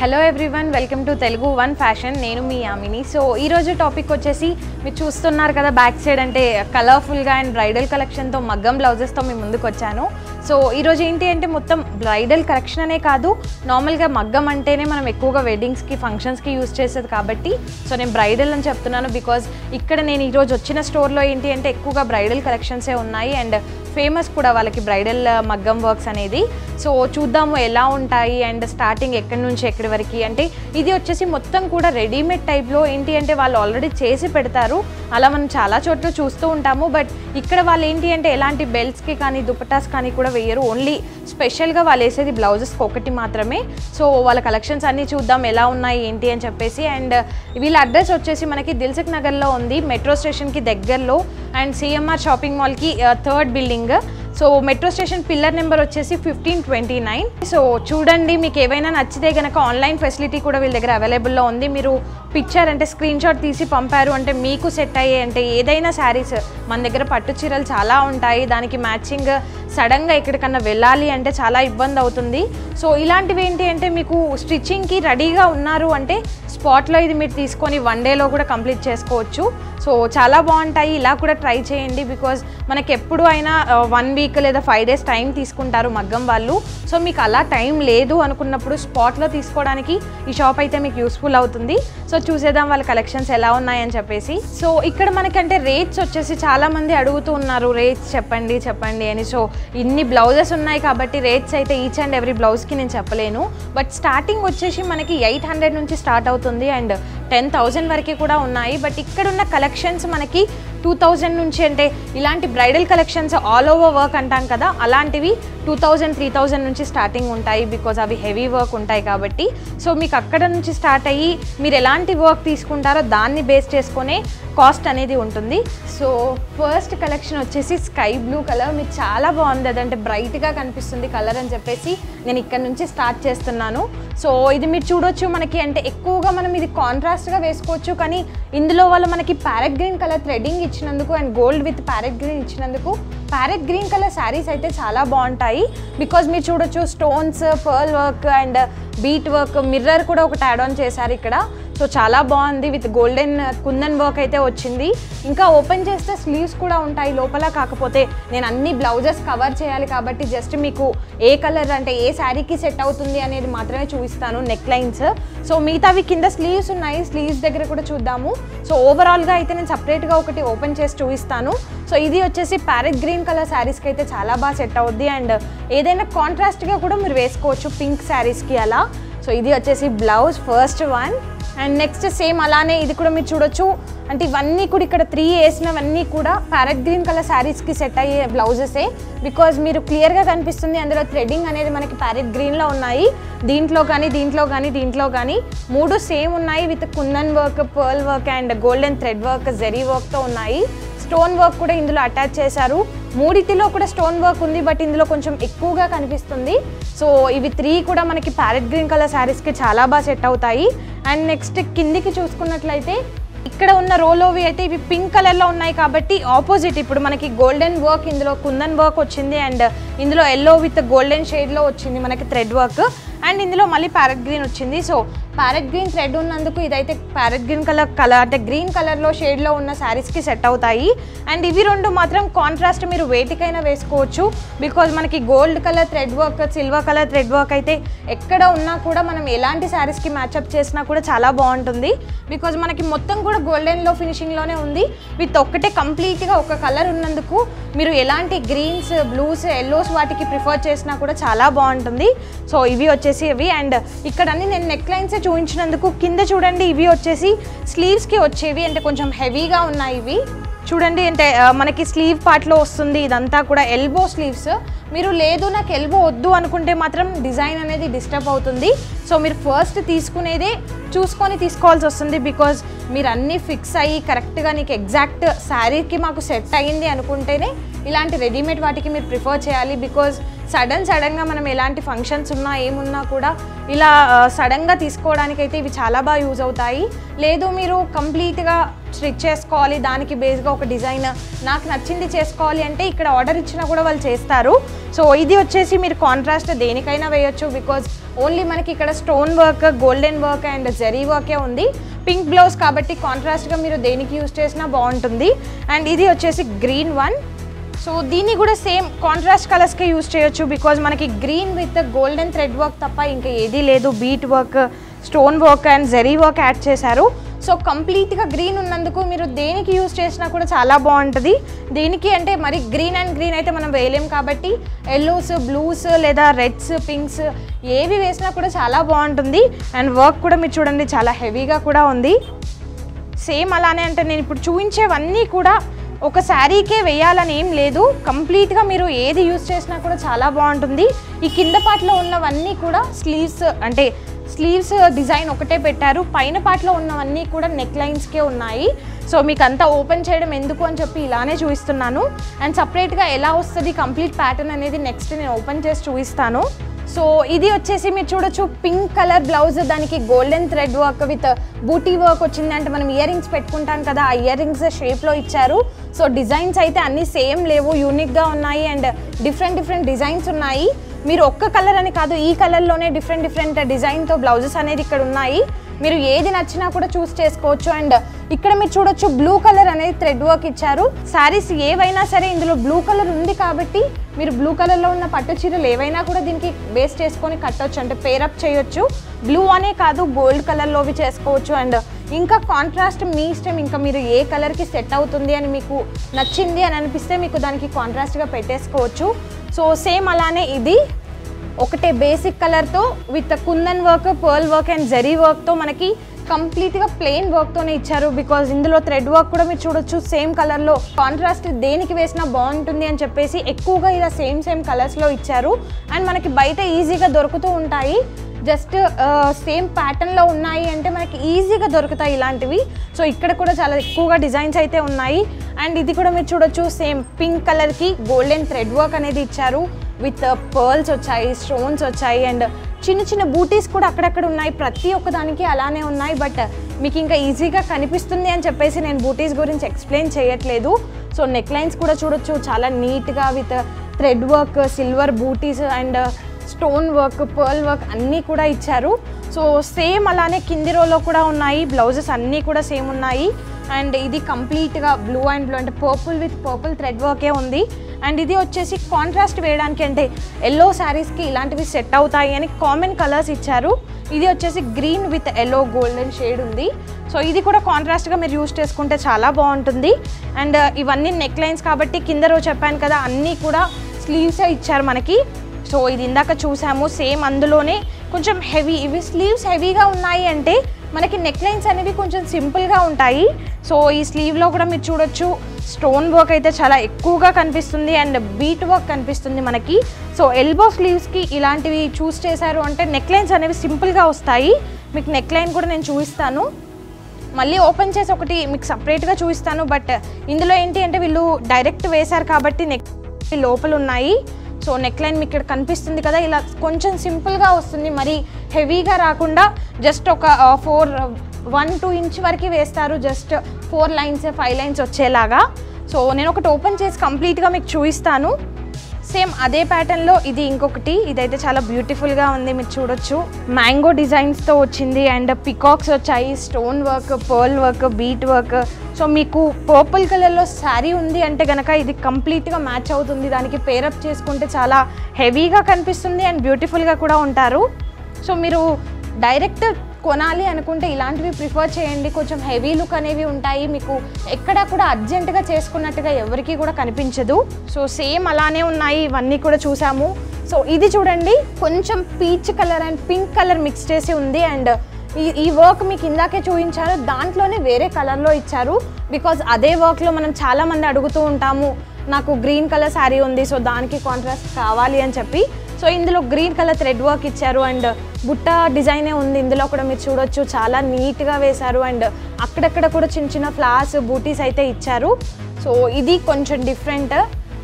hello everyone welcome to Telugu one fashion నేను మీ Yamini so ఈరోజు టాపిక్ వచ్చేసి మీరు చూస్తున్నారు కదా బ్యాక్ సైడ్ అంటే కలర్ఫుల్గా అండ్ బ్రైడల్ కలెక్షన్తో మగ్గం బ్లౌజెస్తో మీ ముందుకు వచ్చాను సో ఈరోజు ఏంటి అంటే మొత్తం బ్రైడల్ కలెక్షన్ అనే కాదు నార్మల్గా మగ్గం అంటేనే మనం ఎక్కువగా వెడ్డింగ్స్కి ఫంక్షన్స్కి యూస్ చేసేది కాబట్టి సో నేను బ్రైడల్ అని చెప్తున్నాను బికాజ్ ఇక్కడ నేను ఈరోజు వచ్చిన స్టోర్లో ఏంటి అంటే ఎక్కువగా బ్రైడల్ కలెక్షన్సే ఉన్నాయి అండ్ ఫేమస్ కూడా వాళ్ళకి బ్రైడల్ మగ్గం వర్క్స్ అనేది సో చూద్దాము ఎలా ఉంటాయి అండ్ స్టార్టింగ్ ఎక్కడి నుంచి ఎక్కడి వరకు అంటే ఇది వచ్చేసి మొత్తం కూడా రెడీమేడ్ టైప్లో ఏంటి అంటే వాళ్ళు ఆల్రెడీ చేసి పెడతారు అలా మనం చాలా చోట్ల చూస్తూ ఉంటాము బట్ ఇక్కడ వాళ్ళు ఏంటి అంటే ఎలాంటి బెల్ట్స్కి కానీ దుపటాస్ కానీ కూడా వేయరు ఓన్లీ స్పెషల్గా వాళ్ళు వేసేది బ్లౌజెస్కి ఒకటి మాత్రమే సో వాళ్ళ కలెక్షన్స్ అన్నీ చూద్దాం ఎలా ఉన్నాయి ఏంటి అని చెప్పేసి అండ్ వీళ్ళ అడ్రస్ వచ్చేసి మనకి దిల్సుఖ్ నగర్లో ఉంది మెట్రో స్టేషన్కి దగ్గరలో అండ్ సిఎంఆర్ షాపింగ్ మాల్కి third building so metro station pillar number వచ్చేసి ఫిఫ్టీన్ ట్వంటీ నైన్ సో చూడండి మీకు ఏవైనా నచ్చితే కనుక ఆన్లైన్ ఫెసిలిటీ కూడా వీళ్ళ దగ్గర అవైలబుల్లో ఉంది మీరు పిక్చర్ అంటే స్క్రీన్ షాట్ తీసి పంపారు అంటే మీకు సెట్ అయ్యే అంటే ఏదైనా శారీస్ మన దగ్గర పట్టు చీరలు చాలా ఉంటాయి దానికి మ్యాచింగ్ సడన్గా ఎక్కడికన్నా వెళ్ళాలి అంటే చాలా ఇబ్బంది అవుతుంది సో ఇలాంటివి ఏంటి అంటే మీకు స్టిచ్చింగ్కి రెడీగా ఉన్నారు అంటే స్పాట్లో ఇది మీరు తీసుకొని వన్ డేలో కూడా కంప్లీట్ చేసుకోవచ్చు సో చాలా బాగుంటాయి ఇలా కూడా ట్రై చేయండి బికాజ్ మనకి ఎప్పుడు అయినా వన్ వీక్ లేదా ఫైవ్ డేస్ టైం తీసుకుంటారు మగ్గం వాళ్ళు సో మీకు అలా టైం లేదు అనుకున్నప్పుడు స్పాట్లో తీసుకోవడానికి ఈ షాప్ అయితే మీకు యూస్ఫుల్ అవుతుంది సో చూసేద్దాం వాళ్ళ కలెక్షన్స్ ఎలా ఉన్నాయని చెప్పేసి సో ఇక్కడ మనకంటే రేట్స్ వచ్చేసి చాలా మంది అడుగుతూ ఉన్నారు రేట్స్ చెప్పండి చెప్పండి అని సో ఇన్ని బ్లౌజెస్ ఉన్నాయి కాబట్టి రేట్స్ అయితే ఈచ్ అండ్ ఎవ్రీ బ్లౌజ్కి నేను చెప్పలేను బట్ స్టార్టింగ్ వచ్చేసి మనకి ఎయిట్ హండ్రెడ్ నుంచి స్టార్ట్ అవుతుంది అండ్ టెన్ థౌజండ్ వరకు కూడా ఉన్నాయి బట్ ఇక్కడ ఉన్న కలెక్షన్స్ మనకి టూ థౌజండ్ నుంచి అంటే ఇలాంటి bridal collections all over work అంటాం కదా అలాంటివి టూ థౌజండ్ త్రీ థౌజండ్ నుంచి స్టార్టింగ్ ఉంటాయి బికాజ్ అవి హెవీ వర్క్ ఉంటాయి కాబట్టి సో మీకు అక్కడ నుంచి స్టార్ట్ అయ్యి మీరు ఎలాంటి వర్క్ తీసుకుంటారో దాన్ని బేస్ చేసుకునే కాస్ట్ అనేది ఉంటుంది సో ఫస్ట్ కలెక్షన్ వచ్చేసి స్కై బ్లూ కలర్ మీకు చాలా బాగుంది అదంటే బ్రైట్గా కనిపిస్తుంది కలర్ అని చెప్పేసి నేను ఇక్కడ నుంచి స్టార్ట్ చేస్తున్నాను సో ఇది మీరు చూడొచ్చు మనకి అంటే ఎక్కువగా మనం ఇది కాంట్రాస్ట్గా వేసుకోవచ్చు కానీ ఇందులో వాళ్ళు మనకి ప్యారెట్ గ్రీన్ కలర్ థ్రెడ్డింగ్ ఇచ్చినందుకు and gold with parrot green ఇచ్చినందుకు ప్యారెట్ గ్రీన్ కలర్ శారీస్ అయితే చాలా బాగుంటాయి బికాజ్ మీరు చూడొచ్చు stones pearl work and bead work mirror కూడా ఒకటి యాడ్ ఆన్ చేశారు ఇక్కడ సో చాలా బాగుంది విత్ గోల్డెన్ కుందన్ వర్క్ అయితే వచ్చింది ఇంకా ఓపెన్ చేస్తే స్లీవ్స్ కూడా ఉంటాయి లోపల కాకపోతే నేను అన్ని బ్లౌజెస్ కవర్ చేయాలి కాబట్టి జస్ట్ మీకు ఏ కలర్ అంటే ఏ శారీకి సెట్ అవుతుంది అనేది మాత్రమే చూపిస్తాను నెక్ లైన్స్ సో మిగతావి కింద స్లీవ్స్ ఉన్నాయి స్లీవ్స్ దగ్గర కూడా చూద్దాము సో ఓవరాల్గా అయితే నేను సపరేట్గా ఒకటి ఓపెన్ చేసి చూపిస్తాను సో ఇది వచ్చేసి ప్యారెట్ గ్రీన్ కలర్ శారీస్కి అయితే చాలా బాగా సెట్ అవుద్ది అండ్ ఏదైనా కాంట్రాస్ట్గా కూడా మీరు వేసుకోవచ్చు పింక్ శారీస్కి అలా సో ఇది వచ్చేసి blouse first one and next same అలానే ఇది కూడా మీరు చూడొచ్చు అంటే ఇవన్నీ కూడా ఇక్కడ త్రీ వేసినవన్నీ కూడా ప్యారెట్ గ్రీన్ కలర్ శారీస్కి సెట్ అయ్యే బ్లౌజెసే బికాజ్ మీరు క్లియర్గా కనిపిస్తుంది అందులో థ్రెడ్డింగ్ అనేది మనకి ప్యారెట్ గ్రీన్లో ఉన్నాయి దీంట్లో కానీ దీంట్లో కానీ దీంట్లో కానీ మూడు సేమ్ ఉన్నాయి with kundan work pearl work and golden thread work zari వర్క్తో ఉన్నాయి స్టోన్ వర్క్ కూడా ఇందులో అటాచ్ చేశారు మూడిటిలో కూడా స్టోన్ వర్క్ ఉంది బట్ ఇందులో కొంచెం ఎక్కువగా కనిపిస్తుంది సో ఇవి త్రీ కూడా మనకి ప్యారెట్ గ్రీన్ కలర్ శారీస్కి చాలా బాగా సెట్ అవుతాయి అండ్ నెక్స్ట్ కిందికి చూసుకున్నట్లయితే ఇక్కడ ఉన్న రోలోవి అయితే ఇవి పింక్ కలర్లో ఉన్నాయి కాబట్టి ఆపోజిట్ ఇప్పుడు మనకి గోల్డెన్ వర్క్ ఇందులో కుందన్ వర్క్ వచ్చింది అండ్ ఇందులో ఎల్లో విత్ గోల్డెన్ షేడ్లో వచ్చింది మనకి థ్రెడ్ వర్క్ అండ్ ఇందులో మళ్ళీ ప్యారెట్ గ్రీన్ వచ్చింది సో ప్యారెట్ గ్రీన్ థ్రెడ్ ఉన్నందుకు ఇదైతే ప్యారెట్ గ్రీన్ కలర్ కలర్ అంటే గ్రీన్ కలర్లో షేడ్లో ఉన్న శారీస్కి సెట్ అవుతాయి అండ్ ఇవి రెండు మాత్రం కాంట్రాస్ట్ మీరు వేటికైనా వేసుకోవచ్చు బికాజ్ మనకి gold colour thread work silver colour thread work అయితే ఎక్కడ ఉన్నా కూడా మనం ఎలాంటి శారీస్కి మ్యాచ్అప్ చేసినా కూడా చాలా బాగుంటుంది బికాజ్ మనకి మొత్తం కూడా గోల్డెన్లో ఫినిషింగ్లోనే ఉంది విత్ ఒక్కటే కంప్లీట్గా ఒక కలర్ ఉన్నందుకు మీరు ఎలాంటి గ్రీన్స్ బ్లూస్ ఎల్లోస్ వాటికి ప్రిఫర్ చేసినా కూడా చాలా బాగుంటుంది సో ఇవి వచ్చేసి ఇవి అండ్ ఇక్కడ అన్ని నేను నెక్ లైన్సే చూపించినందుకు కింద చూడండి ఇవి వచ్చేసి స్లీవ్స్కి వచ్చేవి అంటే కొంచెం హెవీగా ఉన్నాయి ఇవి చూడండి అంటే ఆ, మనకి స్లీవ్ పార్ట్లో వస్తుంది ఇదంతా కూడా ఎల్బో స్లీవ్స్ మీరు లేదు నాకు ఎల్బో వద్దు అనుకుంటే మాత్రం డిజైన్ అనేది డిస్టర్బ్ అవుతుంది సో మీరు ఫస్ట్ తీసుకునేదే చూసుకొని తీసుకోవాల్సి వస్తుంది బికాజ్ మీరు అన్నీ ఫిక్స్ అయ్యి కరెక్ట్గా నీకు ఎగ్జాక్ట్ శారీకి మాకు సెట్ అయ్యింది అనుకుంటేనే ఇలాంటి రెడీమేడ్ వాటికి మీరు ప్రిఫర్ చేయాలి బికాజ్ సడన్ సడన్గా మనం ఎలాంటి ఫంక్షన్స్ ఉన్నా ఏమున్నా కూడా ఇలా సడన్గా తీసుకోవడానికైతే ఇవి చాలా బాగా యూజ్ అవుతాయి లేదు మీరు కంప్లీట్గా స్టిచ్ చేసుకోవాలి దానికి బేస్గా ఒక డిజైన్ నాకు నచ్చింది చేసుకోవాలి అంటే ఇక్కడ ఆర్డర్ ఇచ్చినా కూడా వాళ్ళు చేస్తారు సో ఇది వచ్చేసి మీరు కాంట్రాస్ట్ దేనికైనా వేయొచ్చు బికాజ్ ఓన్లీ మనకి ఇక్కడ stone work golden work and zari వర్కే ఉంది పింక్ బ్లౌజ్ కాబట్టి కాంట్రాస్ట్గా మీరు దేనికి యూస్ చేసినా బాగుంటుంది అండ్ ఇది వచ్చేసి గ్రీన్ వన్ సో దీన్ని కూడా సేమ్ కాంట్రాస్ట్ కలర్స్కే యూస్ చేయొచ్చు బికాజ్ మనకి green with golden thread work తప్ప ఇంకా ఏదీ లేదు bead work stone work and zari work add చేశారు సో కంప్లీట్గా గ్రీన్ ఉన్నందుకు మీరు దేనికి యూస్ చేసినా కూడా చాలా బాగుంటుంది దేనికి అంటే మరి గ్రీన్ అండ్ గ్రీన్ అయితే మనం వేయలేం కాబట్టి ఎల్లోస్ బ్లూస్ లేదా రెడ్స్ పింక్స్ ఏవి వేసినా కూడా చాలా బాగుంటుంది అండ్ వర్క్ కూడా మీరు చూడండి చాలా హెవీగా కూడా ఉంది సేమ్ అలానే అంటే నేను ఇప్పుడు చూపించేవన్నీ కూడా ఒక శారీకే వేయాలని ఏం లేదు కంప్లీట్గా మీరు ఏది యూస్ చేసినా కూడా చాలా బాగుంటుంది ఈ కింద పాటలో ఉన్నవన్నీ కూడా స్లీవ్స్ అంటే స్లీవ్స్ డిజైన్ ఒకటే పెట్టారు పైన పాటలో ఉన్నవన్నీ కూడా నెక్ లైన్స్కే ఉన్నాయి సో మీకు అంతా ఓపెన్ చేయడం ఎందుకు అని చెప్పి ఇలానే చూపిస్తున్నాను అండ్ సపరేట్గా ఎలా వస్తుంది కంప్లీట్ ప్యాటర్న్ అనేది నెక్స్ట్ నేను ఓపెన్ చేసి చూపిస్తాను సో ఇది వచ్చేసి మీరు చూడొచ్చు పింక్ కలర్ బ్లౌజ్ దానికి golden thread work with buti work వచ్చింది అంటే మనం ఇయర్ రింగ్స్ పెట్టుకుంటాం కదా ఆ ఇయర్ రింగ్స్ షేప్లో ఇచ్చారు సో డిజైన్స్ అయితే అన్నీ సేమ్ లేవు యూనిక్గా ఉన్నాయి అండ్ డిఫరెంట్ డిఫరెంట్ డిజైన్స్ ఉన్నాయి మీరు ఒక్క కలర్ అని కాదు ఈ కలర్లోనే డిఫరెంట్ డిఫరెంట్ డిజైన్తో బ్లౌజెస్ అనేది ఇక్కడ ఉన్నాయి మీరు ఏది నచ్చినా కూడా చూస్ చేసుకోవచ్చు అండ్ ఇక్కడ మీరు చూడొచ్చు బ్లూ కలర్ అనేది థ్రెడ్ వర్క్ ఇచ్చారు శారీస్ ఏవైనా సరే ఇందులో బ్లూ కలర్ ఉంది కాబట్టి మీరు బ్లూ కలర్లో ఉన్న పట్టు చీరలు ఏవైనా కూడా దీనికి బేస్ చేసుకొని కట్టొచ్చు అంటే పేరప్ చేయొచ్చు బ్లూ అనే కాదు గోల్డ్ కలర్లోవి చేసుకోవచ్చు అండ్ ఇంకా కాంట్రాస్ట్ మీ ఇష్టం ఇంకా మీరు ఏ కలర్కి సెట్ అవుతుంది అని మీకు నచ్చింది అని అనిపిస్తే మీకు దానికి కాంట్రాస్ట్గా పెట్టేసుకోవచ్చు సో సేమ్ అలానే ఇది ఒకటే బేసిక్ కలర్తో with kundan work pearl work and zari వర్క్తో మనకి కంప్లీట్గా ప్లెయిన్ వర్క్తోనే ఇచ్చారు బికాజ్ ఇందులో థ్రెడ్ వర్క్ కూడా మీరు చూడొచ్చు సేమ్ కలర్లో కాంట్రాస్ట్ దేనికి వేసినా బాగుంటుంది అని చెప్పేసి ఎక్కువగా ఇలా సేమ్ సేమ్ కలర్స్లో ఇచ్చారు అండ్ మనకి బయట ఈజీగా దొరుకుతూ ఉంటాయి జస్ట్ సేమ్ ప్యాటర్న్లో ఉన్నాయి అంటే మనకి ఈజీగా దొరుకుతాయి ఇలాంటివి సో ఇక్కడ కూడా చాలా ఎక్కువగా డిజైన్స్ అయితే ఉన్నాయి అండ్ ఇది కూడా మీరు చూడొచ్చు సేమ్ పింక్ కలర్కి గోల్డెన్ థ్రెడ్ వర్క్ అనేది ఇచ్చారు విత్ పర్ల్స్ వచ్చాయి స్టోన్స్ వచ్చాయి అండ్ చిన్న చిన్న బూటీస్ కూడా అక్కడక్కడ ఉన్నాయి ప్రతి ఒక్క దానికి అలానే ఉన్నాయి బట్ మీకు ఇంకా ఈజీగా కనిపిస్తుంది అని చెప్పేసి నేను బూటీస్ గురించి ఎక్స్ప్లెయిన్ చేయట్లేదు సో నెక్ లైన్స్ కూడా చూడొచ్చు చాలా నీట్గా with thread work silver butis and stone work pearl work అన్నీ కూడా ఇచ్చారు సో సేమ్ అలానే కింది రోలో కూడా ఉన్నాయి బ్లౌజెస్ అన్నీ కూడా సేమ్ ఉన్నాయి అండ్ ఇది కంప్లీట్గా బ్లూ అండ్ బ్లూ అంటే పర్పుల్ విత్ పర్పుల్ థ్రెడ్ వర్కే ఉంది అండ్ ఇది వచ్చేసి కాంట్రాస్ట్ వేయడానికి అంటే ఎల్లో శారీస్కి ఇలాంటివి సెట్ అవుతాయి అని కామన్ కలర్స్ ఇచ్చారు ఇది వచ్చేసి green with yellow golden shade ఉంది సో ఇది కూడా కాంట్రాస్ట్గా మీరు యూస్ చేసుకుంటే చాలా బాగుంటుంది అండ్ ఇవన్నీ నెక్ లైన్స్ కాబట్టి కింద రోజు చెప్పాను కదా అన్నీ కూడా స్లీవ్సే ఇచ్చారు మనకి సో ఇది ఇందాక చూసాము సేమ్ అందులోనే కొంచెం హెవీ ఇవి స్లీవ్స్ హెవీగా ఉన్నాయి అంటే మనకి నెక్ లైన్స్ అనేవి కొంచెం సింపుల్గా ఉంటాయి సో ఈ స్లీవ్లో కూడా మీరు చూడొచ్చు స్టోన్ వర్క్ అయితే చాలా ఎక్కువగా కనిపిస్తుంది అండ్ బీట్ వర్క్ కనిపిస్తుంది మనకి సో ఎల్బో స్లీవ్స్కి ఇలాంటివి చూస్ చేశారు అంటే నెక్ లైన్స్ అనేవి సింపుల్గా వస్తాయి మీకు నెక్ లైన్ కూడా నేను చూపిస్తాను మళ్ళీ ఓపెన్ చేసి ఒకటి మీకు సపరేట్గా చూపిస్తాను బట్ ఇందులో ఏంటి అంటే వీళ్ళు డైరెక్ట్ వేశారు కాబట్టి నెక్ లోపల ఉన్నాయి సో నెక్ లైన్ మీకు ఇక్కడ కనిపిస్తుంది కదా ఇలా కొంచెం సింపుల్గా వస్తుంది మరి హెవీగా రాకుండా జస్ట్ ఒక ఫోర్ వన్ టూ ఇంచ్ వరకు వేస్తారు just four lines five lines వచ్చేలాగా సో నేను ఒకటి ఓపెన్ చేసి కంప్లీట్గా మీకు చూపిస్తాను సేమ్ అదే ప్యాటర్న్లో ఇది ఇంకొకటి ఇదైతే చాలా బ్యూటిఫుల్గా ఉంది మీరు చూడొచ్చు మ్యాంగో డిజైన్స్తో వచ్చింది అండ్ పికాక్స్ వచ్చాయి stone work pearl work bead work so మీకు పర్పుల్ కలర్లో శారీ ఉంది అంటే కనుక ఇది కంప్లీట్గా మ్యాచ్ అవుతుంది దానికి పేరప్ చేసుకుంటే చాలా హెవీగా కనిపిస్తుంది అండ్ బ్యూటిఫుల్గా కూడా ఉంటారు సో మీరు డైరెక్ట్ కొనాలి అనుకుంటే ఇలాంటివి ప్రిఫర్ చేయండి కొంచెం హెవీ లుక్ అనేవి ఉంటాయి మీకు ఎక్కడ కూడా అర్జెంటుగా చేసుకున్నట్టుగా ఎవరికి కూడా కనిపించదు సో సేమ్ అలానే ఉన్నాయి ఇవన్నీ కూడా చూసాము సో ఇది చూడండి కొంచెం peach colour and pink colour mix చేసి ఉంది అండ్ ఈ ఈ వర్క్ మీకు ఇందాకే చూపించారు దాంట్లోనే వేరే కలర్లో ఇచ్చారు బికాజ్ అదే వర్క్లో మనం చాలామంది అడుగుతూ ఉంటాము నాకు గ్రీన్ కలర్ శారీ ఉంది సో దానికి కాంట్రాస్ట్ కావాలి అని చెప్పి సో ఇందులో గ్రీన్ కలర్ థ్రెడ్ వర్క్ ఇచ్చారు అండ్ బుట్ట డిజైనే ఉంది ఇందులో కూడా మీరు చూడొచ్చు చాలా నీట్గా వేశారు అండ్ అక్కడక్కడ కూడా చిన్న చిన్న ఫ్లవర్స్ బూటీస్ అయితే ఇచ్చారు సో ఇది కొంచెం డిఫరెంట్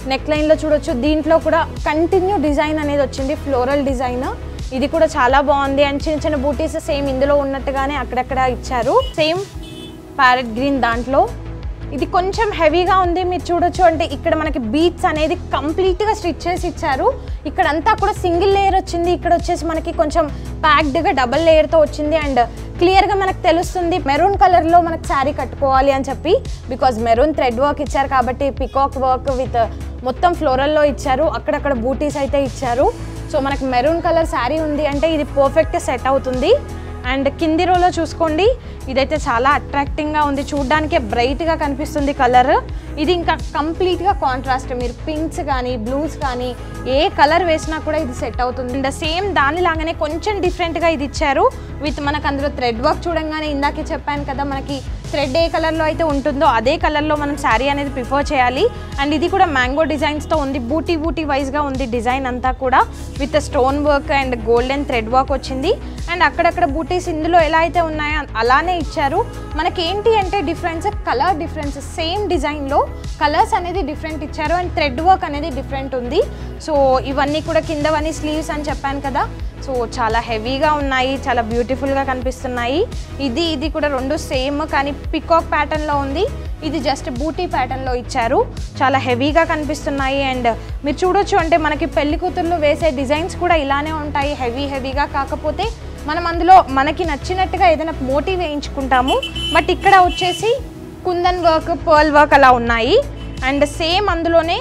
నెక్ లైన్లో చూడొచ్చు దీంట్లో కూడా కంటిన్యూ డిజైన్ అనేది వచ్చింది ఫ్లోరల్ డిజైన్ ఇది కూడా చాలా బాగుంది అండ్ చిన్న చిన్న బూటీస్ సేమ్ ఇందులో ఉన్నట్టుగానే అక్కడక్కడ ఇచ్చారు సేమ్ ప్యారెట్ గ్రీన్ దాంట్లో ఇది కొంచెం హెవీగా ఉంది మీరు చూడొచ్చు అంటే ఇక్కడ మనకి బీట్స్ అనేది కంప్లీట్గా స్టిచ్ చేసి ఇచ్చారు ఇక్కడ అంతా కూడా సింగిల్ లేయర్ వచ్చింది ఇక్కడ వచ్చేసి మనకి కొంచెం ప్యాక్డ్గా డబల్ లేయర్తో వచ్చింది అండ్ క్లియర్గా మనకు తెలుస్తుంది మెరూన్ కలర్లో మనకు శారీ కట్టుకోవాలి అని చెప్పి బికాజ్ మెరూన్ థ్రెడ్ వర్క్ ఇచ్చారు కాబట్టి పికాక్ వర్క్ విత్ మొత్తం ఫ్లోరల్లో ఇచ్చారు అక్కడక్కడ బూటీస్ అయితే ఇచ్చారు సో మనకు మెరూన్ కలర్ శారీ ఉంది అంటే ఇది పర్ఫెక్ట్ సెట్ అవుతుంది అండ్ కింది రోలో చూసుకోండి ఇదైతే చాలా అట్రాక్టింగ్గా ఉంది చూడ్డానికే బ్రైట్గా కనిపిస్తుంది కలర్ ఇది ఇంకా కంప్లీట్గా కాంట్రాస్ట్ మీరు పింక్స్ కానీ బ్లూస్ కానీ ఏ కలర్ వేసినా కూడా ఇది సెట్ అవుతుంది అండ్ సేమ్ దానిలాగానే కొంచెం డిఫరెంట్గా ఇది ఇచ్చారు విత్ మనకు అందులో థ్రెడ్ వర్క్ చూడంగానే ఇందాకే చెప్పాను కదా మనకి థ్రెడ్ ఏ కలర్లో అయితే ఉంటుందో అదే కలర్లో మనం శారీ అనేది ప్రిఫర్ చేయాలి అండ్ ఇది కూడా మ్యాంగో డిజైన్స్తో ఉంది బూటీ బూటీ వైజ్గా ఉంది డిజైన్ అంతా కూడా with stone work and golden thread work వచ్చింది అండ్ అక్కడక్కడ బూటీస్ ఇందులో ఎలా అయితే ఉన్నాయో అలానే ఇచ్చారు మనకి ఏంటి అంటే డిఫరెన్స్ కలర్ డిఫరెన్స్ సేమ్ డిజైన్లో కలర్స్ అనేది డిఫరెంట్ ఇచ్చారు అండ్ థ్రెడ్ వర్క్ అనేది డిఫరెంట్ ఉంది సో ఇవన్నీ కూడా కిందవన్నీ స్లీవ్స్ అని చెప్పాను కదా సో చాలా హెవీగా ఉన్నాయి చాలా బ్యూటిఫుల్గా కనిపిస్తున్నాయి ఇది ఇది కూడా రెండు సేమ్ కానీ పికాక్ ప్యాటర్న్లో ఉంది ఇది జస్ట్ బూటీ ప్యాటర్న్లో ఇచ్చారు చాలా హెవీగా కనిపిస్తున్నాయి అండ్ మీరు చూడొచ్చు అంటే మనకి పెళ్లి కూతుర్లు వేసే డిజైన్స్ కూడా ఇలానే ఉంటాయి హెవీ హెవీగా కాకపోతే మనం అందులో మనకి నచ్చినట్టుగా ఏదైనా మోటివ్ వేయించుకుంటాము బట్ ఇక్కడ వచ్చేసి కుందన్ వర్క్ పర్ల్ వర్క్ అలా ఉన్నాయి అండ్ సేమ్ అందులోనే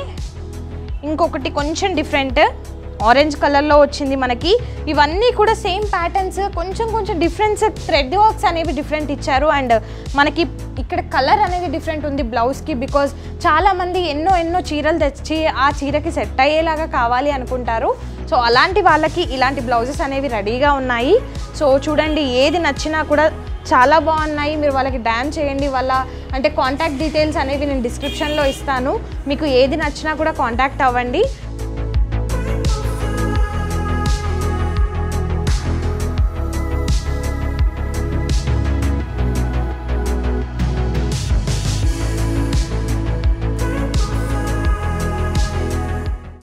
ఇంకొకటి కొంచెం డిఫరెంట్ ఆరెంజ్ కలర్లో వచ్చింది మనకి ఇవన్నీ కూడా సేమ్ ప్యాటర్న్స్ కొంచెం కొంచెం డిఫరెన్స్ థ్రెడ్ వర్క్స్ అనేవి డిఫరెంట్ ఇచ్చారు అండ్ మనకి ఇక్కడ కలర్ అనేది డిఫరెంట్ ఉంది బ్లౌజ్కి బికాజ్ చాలామంది ఎన్నో ఎన్నో చీరలు తెచ్చి ఆ చీరకి సెట్ అయ్యేలాగా కావాలి అనుకుంటారు సో అలాంటి వాళ్ళకి ఇలాంటి బ్లౌజెస్ అనేవి రెడీగా ఉన్నాయి సో చూడండి ఏది నచ్చినా కూడా చాలా బాగున్నాయి మీరు వాళ్ళకి డ్యామ్ చేయండి వాళ్ళ అంటే కాంటాక్ట్ డీటెయిల్స్ అనేవి నేను డిస్క్రిప్షన్లో ఇస్తాను మీకు ఏది నచ్చినా కూడా కాంటాక్ట్ అవ్వండి